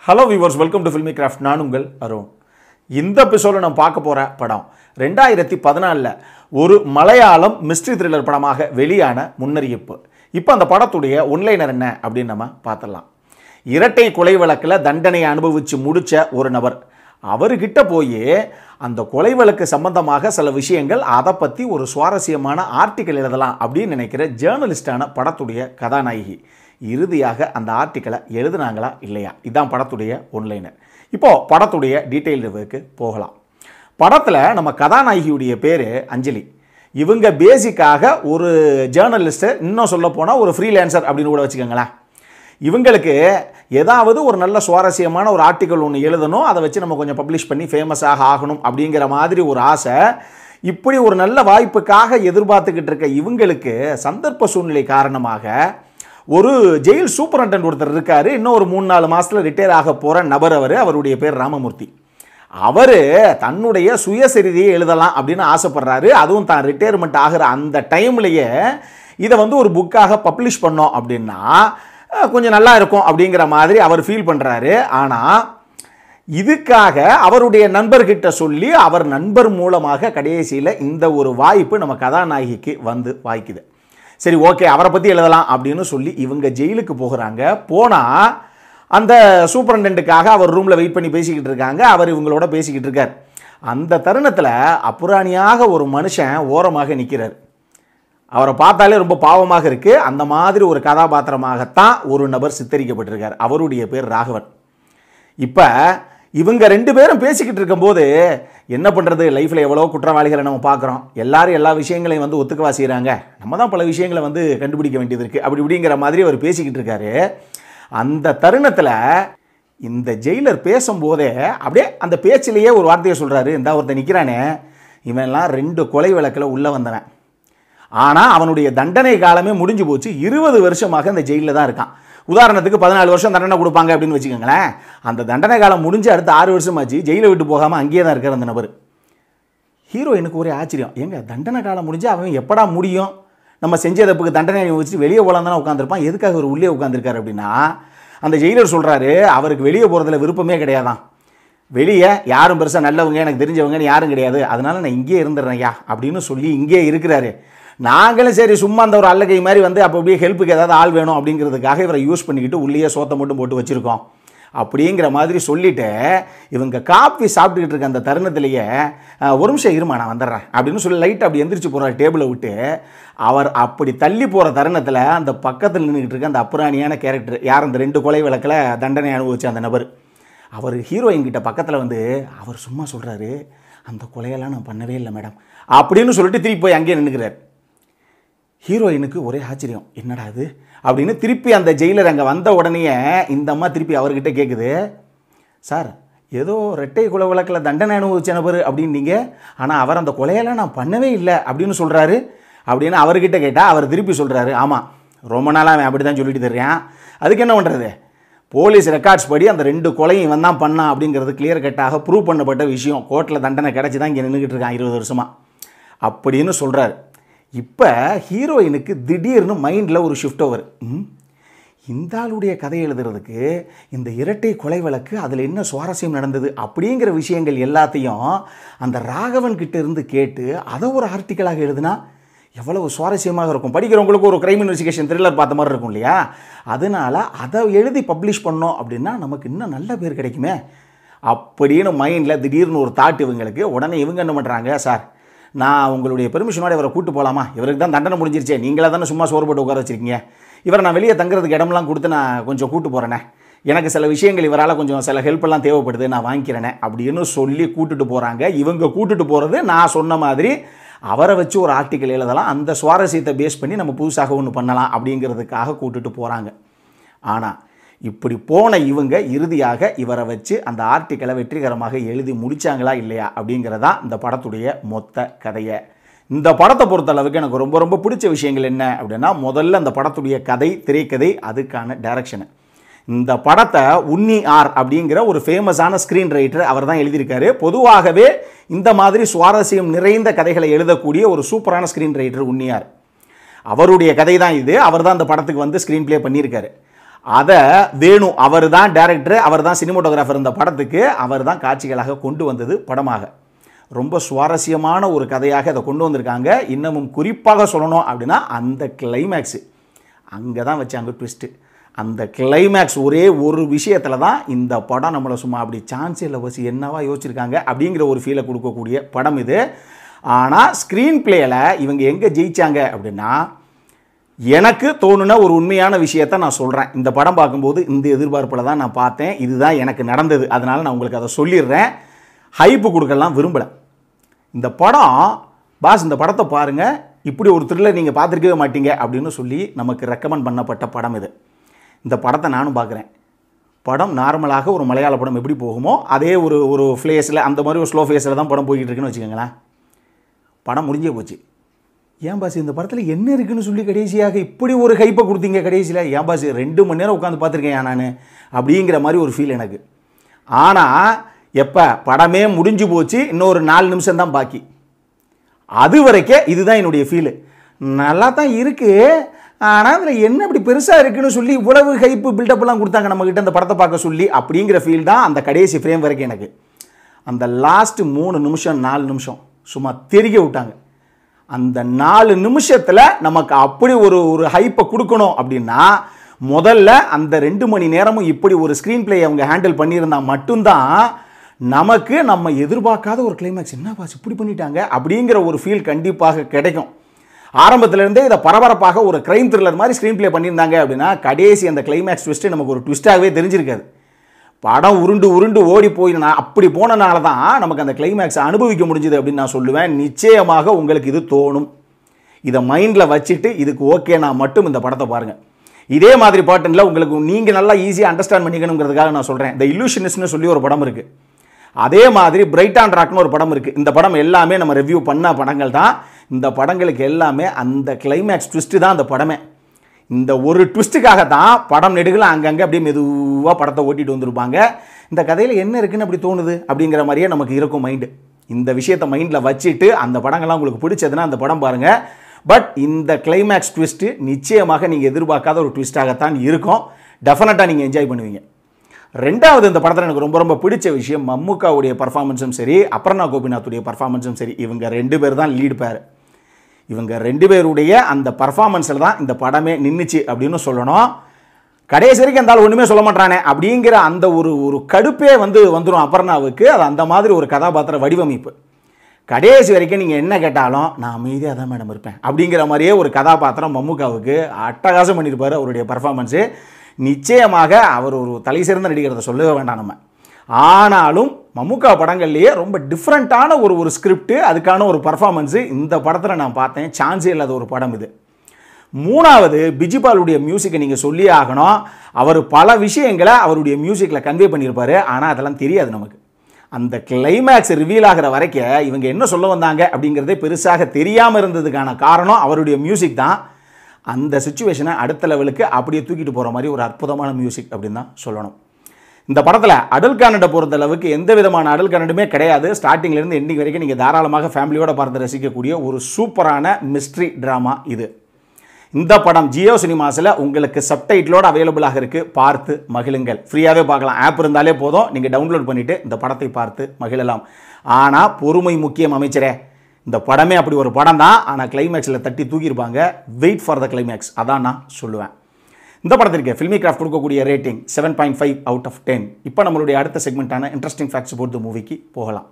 hello viewers welcome to Filmi Craft நான் உங்கள் அருண் இந்த எபிசோடில் நம்ம பார்க்க போகிற படம் ரெண்டாயிரத்தி பதினாலில் ஒரு மலையாளம் மிஸ்ட்ரி த்ரில்லர் படமாக வெளியான முன்னறிவிப்பு இப்போ அந்த படத்துடைய ஒன்லைனர் என்ன அப்படின்னு நம்ம பார்த்துடலாம் இரட்டை கொலை வழக்கில் தண்டனையை அனுபவித்து முடித்த ஒரு நபர் அவர்கிட்ட போய் அந்த கொலை வழக்கு சம்பந்தமாக சில விஷயங்கள் அதை பற்றி ஒரு சுவாரஸ்யமான ஆர்டிக்கல் எழுதலாம் அப்படின்னு நினைக்கிற ஜேர்னலிஸ்டான படத்துடைய கதாநாயகி இறுதியாக அந்த ஆர்டிக்கலை எழுதுனாங்களா இல்லையா இதான் படத்துடைய ஒன்லைனர் இப்போது படத்துடைய டீட்டெயில் ரிவ்யூக்கு போகலாம் படத்தில் நம்ம கதாநாயகியுடைய பேர் அஞ்சலி இவங்க பேசிக்காக ஒரு ஜேர்னலிஸ்ட்டு இன்னும் சொல்ல போனால் ஒரு ஃப்ரீலான்சர் அப்படின்னு கூட வச்சுக்கோங்களேன் இவங்களுக்கு ஏதாவது ஒரு நல்ல சுவாரஸ்யமான ஒரு ஆர்டிக்கல் ஒன்று எழுதணும் அதை வச்சு நம்ம கொஞ்சம் பப்ளிஷ் பண்ணி ஃபேமஸாக ஆகணும் அப்படிங்கிற மாதிரி ஒரு ஆசை இப்படி ஒரு நல்ல வாய்ப்புக்காக எதிர்பார்த்துக்கிட்டு இருக்க இவங்களுக்கு சந்தர்ப்ப சூழ்நிலை காரணமாக ஒரு ஜெயில் சூப்பரண்டன்ட் ஒருத்தர் இருக்காரு இன்னும் ஒரு மூணு நாலு மாதத்தில் ரிட்டையர் ஆக போகிற நபர் அவர் அவருடைய பேர் ராமமூர்த்தி அவர் தன்னுடைய சுயசரிதையை எழுதலாம் அப்படின்னு ஆசைப்படுறாரு அதுவும் தான் ரிட்டையர்மெண்ட் ஆகிற அந்த டைம்லேயே இதை வந்து ஒரு புக்காக பப்ளிஷ் பண்ணோம் அப்படின்னா அஹ், கொஞ்சம் நல்லா இருக்கும் அப்படிங்கிற மாதிரி அவர் ஃபீல் பண்ணுறாரு ஆனால் இதுக்காக அவருடைய நண்பர்கிட்ட சொல்லி அவர் நண்பர் மூலமாக கடைசியில் இந்த ஒரு வாய்ப்பு நம்ம கதாநாயகிக்கு வந்து வாய்க்குது சரி ஓகே அவரை பற்றி எழுதலாம் அப்படின்னு சொல்லி இவங்க ஜெயிலுக்கு போகிறாங்க போனால் அந்த சூப்பரண்டென்ட்டுக்காக அவர் ரூமில் வெயிட் பண்ணி பேசிக்கிட்டு இருக்காங்க அவர் இவங்களோட பேசிக்கிட்டு இருக்கார் அந்த தருணத்தில் அப்புராணியாக ஒரு மனுஷன் ஓரமாக நிற்கிறார் அவரை பார்த்தாலே ரொம்ப பாவமாக இருக்குது அந்த மாதிரி ஒரு கதாபாத்திரமாகத்தான் ஒரு நபர் சித்தரிக்கப்பட்டிருக்கார் அவருடைய பேர் ராகவன் இப்போ இவங்க ரெண்டு பேரும் பேசிக்கிட்டு இருக்கும்போது என்ன பண்ணுறது லைஃப்பில் எவ்வளோ குற்றவாளிகளை நம்ம பார்க்குறோம் எல்லாரும் எல்லா விஷயங்களையும் வந்து ஒத்துக்கவா செய்கிறாங்க நம்ம தான் பல விஷயங்களை வந்து கண்டுபிடிக்க வேண்டியது இருக்குது அப்படி இப்படிங்கிற மாதிரி அவர் பேசிக்கிட்டு இருக்காரு அந்த தருணத்தில் இந்த ஜெயிலர் பேசும்போதே அப்படியே அந்த பேச்சிலேயே ஒரு வார்த்தையை சொல்கிறாரு இந்த ஒருத்தன் நிற்கிறானே இவன்லாம் ரெண்டு கொலை வழக்கில் உள்ளே வந்தவன் ஆனால் அவனுடைய தண்டனை காலமே முடிஞ்சு போச்சு இருபது வருஷமாக இந்த ஜெயிலில் தான் இருக்கான் உதாரணத்துக்கு பதினாலு வருஷம் தண்டனை கொடுப்பாங்க அப்படின்னு வச்சுக்கோங்களேன் அந்த தண்டனை காலம் முடிஞ்சு அடுத்த ஆறு வருஷமாச்சு ஜெயிலை விட்டு போகாமல் அங்கேயே தான் இருக்கார் அந்த நபர் ஹீரோயினுக்கு ஒரே ஆச்சரியம் ஏங்க தண்டனை காலம் முடிஞ்சு அவன் எப்படா முடியும் நம்ம செஞ்ச தப்புக்கு தண்டனை வச்சு வெளியே போகலாம் தானே உட்காந்துருப்பான் எதுக்காக அவர் உள்ளே உட்காந்துருக்காரு அப்படின்னா அந்த ஜெயிலர் சொல்கிறாரு அவருக்கு வெளியே போகிறதுல விருப்பமே கிடையாதான் வெளியே யாரும் பெருசாக நல்லவங்க எனக்கு தெரிஞ்சவங்கன்னு யாரும் கிடையாது அதனால நான் இங்கேயே இருந்துடுறேன்யா அப்படின்னு சொல்லி இங்கேயே இருக்கிறாரு நாங்களும் சரி சும்மா அந்த ஒரு அல்லகை மாதிரி வந்து அப்போ அப்படியே ஹெல்ப்புக்கு ஏதாவது ஆள் வேணும் அப்படிங்கிறதுக்காக இவரை யூஸ் பண்ணிக்கிட்டு உள்ளேயே சோத்தை மட்டும் போட்டு வச்சுருக்கோம் அப்படிங்கிற மாதிரி சொல்லிட்டு இவங்க காப்பி சாப்பிட்டுக்கிட்டு இருக்க அந்த தருணத்திலேயே "அஹ், ஒரு நிமிஷம் இருமா நான் வந்துடுறேன் அப்படின்னு சொல்லி லைட் அப்படி எந்திரிச்சு போகிறார் டேபிளை விட்டு அவர் அப்படி தள்ளி போகிற தருணத்தில் அந்த பக்கத்தில் நின்றுக்கிட்டு இருக்க அந்த அப்புராணியான கேரக்டர் யார் அந்த ரெண்டு கொலை வழக்கில் தண்டனை அனுபவிச்ச அந்த நபர் அவர் ஹீரோயின் கிட்ட பக்கத்தில் வந்து அவர் சும்மா சொல்கிறாரு அந்த கொலையெல்லாம் நான் பண்ணவே இல்லை மேடம் அப்படின்னு சொல்லிட்டு திருப்பி போய் அங்கேயே நின்றுக்கிறார் ஹீரோயினுக்கு ஒரே ஆச்சரியம் என்னடா இது அப்படின்னு திருப்பி அந்த ஜெயிலர் அங்கே வந்த உடனேயே இந்த அம்மா திருப்பி அவர்கிட்ட கேட்குது சார் ஏதோ ரெட்டை குல வழக்கில் தண்டனை அனுபவிச்ச நபர் அப்படின்னீங்க ஆனால் அவர் அந்த கொலையெல்லாம் நான் பண்ணவே இல்லை அப்படின்னு சொல்கிறாரு அப்படின்னு அவர்கிட்ட கேட்டால் அவர் திருப்பி சொல்கிறாரு ஆமாம் ரொம்ப நாளாக அவன் அப்படி தான் சொல்லிட்டு தர்றான் அதுக்கு என்ன பண்ணுறது போலீஸ் ரெக்கார்ட்ஸ் படி அந்த ரெண்டு கொலையும் இவன் தான் பண்ணான் அப்படிங்கிறது கிளியர் கட்டாக ப்ரூவ் பண்ணப்பட்ட விஷயம் கோர்ட்டில் தண்டனை கிடச்சி தான் இங்கே நின்றுக்கிட்டு இருக்கான் இருபது வருஷமாக அப்படின்னு சொல்கிறாரு இப்போ ஹீரோயினுக்கு திடீர்னு மைண்டில் ஒரு ஷிஃப்ட் ஓவர் ம், இந்த ஆளுடைய கதை எழுதுறதுக்கு இந்த இரட்டை கொலை வழக்கு அதில் என்ன சுவாரஸ்யம் நடந்தது அப்படிங்கிற விஷயங்கள் எல்லாத்தையும் அந்த ராகவன் கிட்ட இருந்து கேட்டு அதை ஒரு ஆர்டிக்கலாக எழுதுனா எவ்வளவு சுவாரஸ்யமாக இருக்கும் படிக்கிறவங்களுக்கு ஒரு கிரைம் இன்வெஸ்டிகேஷன் த்ரில்லர் பார்த்த மாதிரி இருக்கும் இல்லையா அதனால் அதை எழுதி பப்ளிஷ் பண்ணோம் அப்படின்னா நமக்கு இன்னும் நல்ல பேர் கிடைக்குமே அப்படின்னு மைண்டில் திடீர்னு ஒரு தாட் இவங்களுக்கு உடனே இவங்க என்ன பண்ணுறாங்க சார் நான் உங்களுடைய பெர்மிஷனோட இவரை கூட்டு போகலாமா இவருக்கு தான் தண்டனை முடிஞ்சிருச்சே நீங்களா தானே சும்மா சோறு போட்டு உட்கார வச்சிருக்கீங்க இவரை நான் வெளியே தங்குறதுக்கு இடம்லாம் கொடுத்து நான் கொஞ்சம் கூட்டு போகிறேனே எனக்கு சில விஷயங்கள் இவரால் கொஞ்சம் சில ஹெல்ப் எல்லாம் தேவைப்படுது நான் வாங்கிக்கிறேனே அப்படின்னு சொல்லி கூட்டுட்டு போகிறாங்க இவங்க கூட்டுட்டு போகிறது நான் சொன்ன மாதிரி அவரை வச்சு ஒரு ஆர்டிக்கல் எழுதலாம் அந்த சுவாரஸ்யத்தை பேஸ் பண்ணி நம்ம புதுசாக ஒன்று பண்ணலாம் அப்படிங்கிறதுக்காக கூட்டுட்டு போகிறாங்க ஆனால் இப்படி போன இவங்க இறுதியாக இவரை வச்சு அந்த ஆர்டிக்கலை வெற்றிகரமாக எழுதி முடிச்சாங்களா இல்லையா அப்படிங்கிறதா இந்த படத்துடைய மொத்த கதையை இந்த படத்தை பொறுத்தளவுக்கு எனக்கு ரொம்ப ரொம்ப பிடிச்ச விஷயங்கள் என்ன அப்படின்னா முதல்ல அந்த படத்துடைய கதை திரைக்கதை அதுக்கான டைரக்ஷனு இந்த படத்தை உன்னி ஆர் அப்படிங்கிற ஒரு ஃபேமஸான ஸ்க்ரீன் ரைட்டர் அவர் தான் எழுதியிருக்காரு பொதுவாகவே இந்த மாதிரி சுவாரஸ்யம் நிறைந்த கதைகளை எழுதக்கூடிய ஒரு சூப்பரான ஸ்க்ரீன் ரைட்டர் உன்னியார் அவருடைய கதை தான் இது அவர் தான் அந்த படத்துக்கு வந்து ஸ்க்ரீன் ப்ளே பண்ணியிருக்காரு அதை வேணு அவர் தான் டேரக்டர் அவர் தான் சினிமோட்டோகிராஃபர் இந்த படத்துக்கு அவர் தான் காட்சிகளாக கொண்டு வந்தது படமாக ரொம்ப சுவாரஸ்யமான ஒரு கதையாக இதை கொண்டு வந்திருக்காங்க இன்னமும் குறிப்பாக சொல்லணும் அப்படின்னா அந்த கிளைமேக்ஸு அங்கே தான் வச்சாங்க ட்விஸ்ட்டு அந்த கிளைமேக்ஸ் ஒரே ஒரு விஷயத்தில் தான் இந்த படம் நம்மளை சும்மா அப்படி சான்ஸே இல்லை வச்சு என்னவா யோசிச்சிருக்காங்க அப்படிங்கிற ஒரு ஃபீலை கொடுக்கக்கூடிய படம் இது ஆனால் ஸ்க்ரீன் பிளேயில் இவங்க எங்கே ஜெயிச்சாங்க அப்படின்னா எனக்கு தோணுன ஒரு உண்மையான விஷயத்தை நான் சொல்கிறேன் இந்த படம் பார்க்கும்போது இந்த எதிர்பார்ப்பில் தான் நான் பார்த்தேன் இதுதான் எனக்கு நடந்தது அதனால் நான் உங்களுக்கு அதை சொல்லிடுறேன் ஹைப்பு கொடுக்கலாம் விரும்பலை இந்த படம் பாஸ் இந்த படத்தை பாருங்கள் இப்படி ஒரு த்ரில்லர் நீங்கள் பார்த்துருக்கவே மாட்டீங்க அப்படின்னு சொல்லி நமக்கு ரெக்கமெண்ட் பண்ணப்பட்ட படம் இது இந்த படத்தை நானும் பார்க்குறேன் படம் நார்மலாக ஒரு மலையாள படம் எப்படி போகுமோ அதே ஒரு ஒரு ஃப்ளேஸில் அந்த மாதிரி ஒரு ஸ்லோ ஃபேஸில் தான் படம் போய்கிட்டு இருக்குன்னு வச்சுக்கோங்களேன் படம் முடிஞ்சே போச்சு ஏன் பாஸ் இந்த படத்தில் என்ன இருக்குன்னு சொல்லி கடைசியாக இப்படி ஒரு ஹைப்பை கொடுத்தீங்க கடைசியில் ஏன் பாஸ் ரெண்டு மணி நேரம் உட்காந்து பார்த்துருக்கேன் நான் அப்படிங்கிற மாதிரி ஒரு ஃபீல் எனக்கு ஆனால் எப்போ படமே முடிஞ்சு போச்சு இன்னொரு நாலு நிமிஷம் தான் பாக்கி அது வரைக்கும் இதுதான் என்னுடைய ஃபீலு நல்லா தான் இருக்குது ஆனால் அதில் என்ன இப்படி பெருசாக இருக்குன்னு சொல்லி இவ்வளவு ஹைப்பு பில்டப்லாம் கொடுத்தாங்க நம்மக்கிட்ட அந்த படத்தை பார்க்க சொல்லி அப்படிங்கிற ஃபீல் தான் அந்த கடைசி ஃப்ரேம் வரைக்கும் எனக்கு அந்த லாஸ்ட் மூணு நிமிஷம் நாலு நிமிஷம் சும்மா தெரிய விட்டாங்க அந்த நாலு நிமிஷத்தில் நமக்கு அப்படி ஒரு ஒரு ஹைப்பை கொடுக்கணும் அப்படின்னா முதல்ல அந்த ரெண்டு மணி நேரமும் இப்படி ஒரு ஸ்க்ரீன் பிளே அவங்க ஹேண்டில் பண்ணியிருந்தா மட்டும்தான் நமக்கு நம்ம எதிர்பார்க்காத ஒரு கிளைமேக்ஸ் என்ன பாஸ் இப்படி பண்ணிட்டாங்க அப்படிங்கிற ஒரு ஃபீல் கண்டிப்பாக கிடைக்கும் ஆரம்பத்திலேருந்தே இதை பரபரப்பாக ஒரு கிரைம் த்ரில்லர் மாதிரி ஸ்க்ரீன் ப்ளே பண்ணியிருந்தாங்க அப்படின்னா கடைசி அந்த கிளைமேக்ஸ் ட்விஸ்ட்டு நமக்கு ஒரு ட்விஸ்ட்டாகவே தெரிஞ்சிருக்காது படம் உருண்டு உருண்டு ஓடி போய் நான் அப்படி போனனால தான் நமக்கு அந்த கிளைமேக்ஸை அனுபவிக்க முடிஞ்சுது அப்படின்னு நான் சொல்லுவேன் நிச்சயமாக உங்களுக்கு இது தோணும் இதை மைண்டில் வச்சுட்டு இதுக்கு ஓகேனா மட்டும் இந்த படத்தை பாருங்கள் இதே மாதிரி பாட்டனில் உங்களுக்கு நீங்கள் நல்லா ஈஸியாக அண்டர்ஸ்டாண்ட் பண்ணிக்கணுங்கிறதுக்காக நான் சொல்கிறேன் இந்த இல்லூஷனிஸ்ட்னு சொல்லி ஒரு படம் இருக்குது அதே மாதிரி பிரைட் அண்ட் ராக்னு ஒரு படம் இருக்குது இந்த படம் எல்லாமே நம்ம ரிவ்யூ பண்ண படங்கள் தான் இந்த படங்களுக்கு எல்லாமே அந்த கிளைமேக்ஸ் ட்விஸ்ட்டு தான் அந்த படமே இந்த ஒரு ட்விஸ்ட்டுக்காக தான் படம் நெடுகளை அங்கங்கே அப்படியே மெதுவாக படத்தை ஓட்டிட்டு வந்திருப்பாங்க இந்த கதையில் என்ன இருக்குன்னு அப்படி தோணுது அப்படிங்கிற மாதிரியே நமக்கு இருக்கும் மைண்டு இந்த விஷயத்தை மைண்டில் வச்சுட்டு அந்த படங்கள்லாம் உங்களுக்கு பிடிச்சதுன்னா அந்த படம் பாருங்கள் பட் இந்த கிளைமேக்ஸ் ட்விஸ்ட்டு நிச்சயமாக நீங்கள் எதிர்பார்க்காத ஒரு ட்விஸ்ட்டாகத்தான் இருக்கும் டெஃபினட்டாக நீங்கள் என்ஜாய் பண்ணுவீங்க ரெண்டாவது இந்த படத்தில் எனக்கு ரொம்ப ரொம்ப பிடிச்ச விஷயம் மம்முக்காவுடைய பர்ஃபார்மன்ஸும் சரி அபர்ணா கோபிநாத்துடைய பர்ஃபார்மன்ஸும் சரி இவங்க ரெண்டு பேர் தான் லீடு பேர் இவங்க ரெண்டு பேருடைய அந்த பர்ஃபார்மன்ஸில் தான் இந்த படமே நின்றுச்சு அப்படின்னு சொல்லணும் கடைசி வரைக்கும் அந்த ஆள் ஒன்றுமே சொல்ல மாட்டானே அப்படிங்கிற அந்த ஒரு ஒரு கடுப்பே வந்து வந்துடும் அபர்ணாவுக்கு அது அந்த மாதிரி ஒரு கதாபாத்திர வடிவமைப்பு கடைசி வரைக்கும் நீங்கள் என்ன கேட்டாலும் நான் அமைதியாக தான் மேடம் இருப்பேன் அப்படிங்கிற மாதிரியே ஒரு கதாபாத்திரம் மம்முக்காவுக்கு அட்டகாசம் பண்ணியிருப்பார் அவருடைய பர்ஃபார்மன்ஸு நிச்சயமாக அவர் ஒரு தலை சிறந்த நடிகரத்தை சொல்லவே வேண்டாம் நம்ம ஆனாலும் மம்முக்கா படங்கள்லேயே ரொம்ப டிஃப்ரெண்ட்டான ஒரு ஒரு ஸ்கிரிப்ட் அதுக்கான ஒரு பர்ஃபார்மன்ஸு இந்த படத்தில் நான் பார்த்தேன் சான்ஸே இல்லாத ஒரு படம் இது மூணாவது பிஜிபாலுடைய மியூசிக்கை நீங்கள் சொல்லியே ஆகணும் அவர் பல விஷயங்களை அவருடைய மியூசிக்கில் கன்வே பண்ணியிருப்பாரு ஆனால் அதெல்லாம் தெரியாது நமக்கு அந்த கிளைமேக்ஸ் ரிவீல் ஆகிற வரைக்கும் இவங்க என்ன சொல்ல வந்தாங்க அப்படிங்கிறதே பெருசாக தெரியாமல் இருந்ததுக்கான காரணம் அவருடைய மியூசிக் தான் அந்த சுச்சுவேஷனை அடுத்த லெவலுக்கு அப்படியே தூக்கிட்டு போகிற மாதிரி ஒரு அற்புதமான மியூசிக் அப்படின்னு தான் சொல்லணும் இந்த படத்தில் அடல் கன்னடை பொறுத்த அளவுக்கு எந்த விதமான அடல் கன்னடுமே கிடையாது ஸ்டார்டிங்லேருந்து எண்டிங் வரைக்கும் நீங்கள் தாராளமாக ஃபேமிலியோட பார்த்து ரசிக்கக்கூடிய ஒரு சூப்பரான மிஸ்ட்ரி ட்ராமா இது இந்த படம் ஜியோ சினிமாஸில் உங்களுக்கு சப்டைட்டிலோட அவைலபிளாக இருக்குது பார்த்து மகிழுங்கள் ஃப்ரீயாகவே பார்க்கலாம் ஆப் இருந்தாலே போதும் நீங்கள் டவுன்லோட் பண்ணிவிட்டு இந்த படத்தை பார்த்து மகிழலாம் ஆனால் பொறுமை முக்கியம் அமைச்சரே இந்த படமே அப்படி ஒரு படம் தான் ஆனால் கிளைமேக்ஸில் தட்டி தூக்கியிருப்பாங்க வெயிட் ஃபார் த கிளைமேக்ஸ் அதான் நான் சொல்லுவேன் இந்த படத்திற்கு ஃபில்மி கிராஃப்ட் கொடுக்கக்கூடிய rating seven point five out of ten இப்போ நம்மளுடைய அடுத்த செக்மெண்ட்டான இன்ட்ரெஸ்டிங் ஃபேக்ட்ஸ் போட்டு மூவிக்கு போகலாம்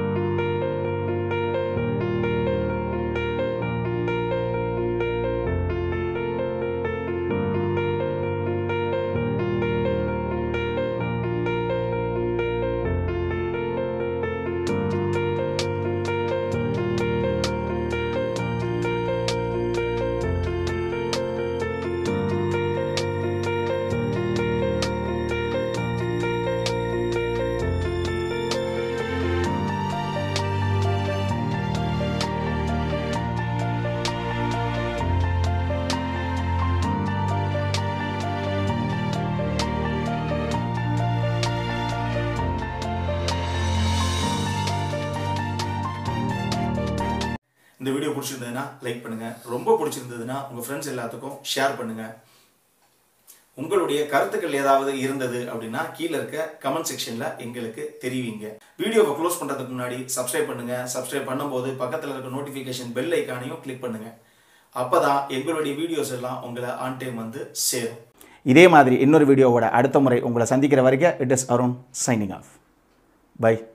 இந்த வீடியோ பிடிச்சிருந்ததுன்னா லைக் பண்ணுங்கள் ரொம்ப பிடிச்சிருந்ததுன்னா உங்கள் ஃப்ரெண்ட்ஸ் எல்லாத்துக்கும் ஷேர் பண்ணுங்கள் உங்களுடைய கருத்துக்கள் ஏதாவது இருந்தது அப்படின்னா கீழே இருக்க கமெண்ட் செக்ஷன்ல எங்களுக்கு தெரிவிங்க வீடியோவை க்ளோஸ் பண்றதுக்கு முன்னாடி சப்ஸ்கிரைப் பண்ணுங்க சப்ஸ்கிரைப் பண்ணும்போது பக்கத்தில் இருக்க நோட்டிஃபிகேஷன் பெல் ஐக்கானையும் கிளிக் பண்ணுங்க அப்பதான் எங்களுடைய வீடியோஸ் எல்லாம் உங்களை ஆன் டைம் வந்து சேரும் இதே மாதிரி இன்னொரு வீடியோவோட அடுத்த முறை உங்களை சந்திக்கிற வரைக்கும் it is Arun signing off by